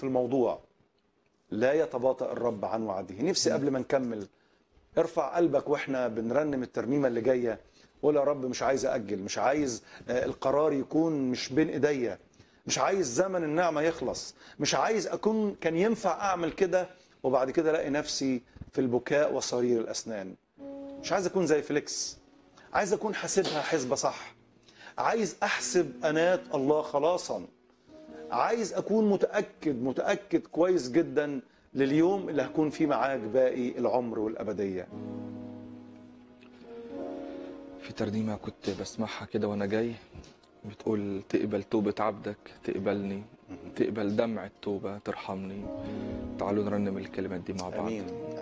في الموضوع لا يتباطأ الرب عن وعده نفسي قبل ما نكمل ارفع قلبك واحنا بنرنم الترنيمه اللي جايه قول يا رب مش عايز اجل مش عايز آه، القرار يكون مش بين ايديا مش عايز زمن النعمه يخلص مش عايز اكون كان ينفع اعمل كده وبعد كده الاقي نفسي في البكاء وصرير الاسنان مش عايز اكون زي فليكس عايز اكون حاسبها حسبه صح عايز احسب انات الله خلاصا عايز اكون متاكد متاكد كويس جدا لليوم اللي هكون فيه معاك باقي العمر والابديه في ترنيمة كنت بسمعها كده وأنا جاي بتقول تقبل توبة عبدك تقبلني تقبل دمع التوبة ترحمني تعالوا نرنم الكلمات دي مع بعض امين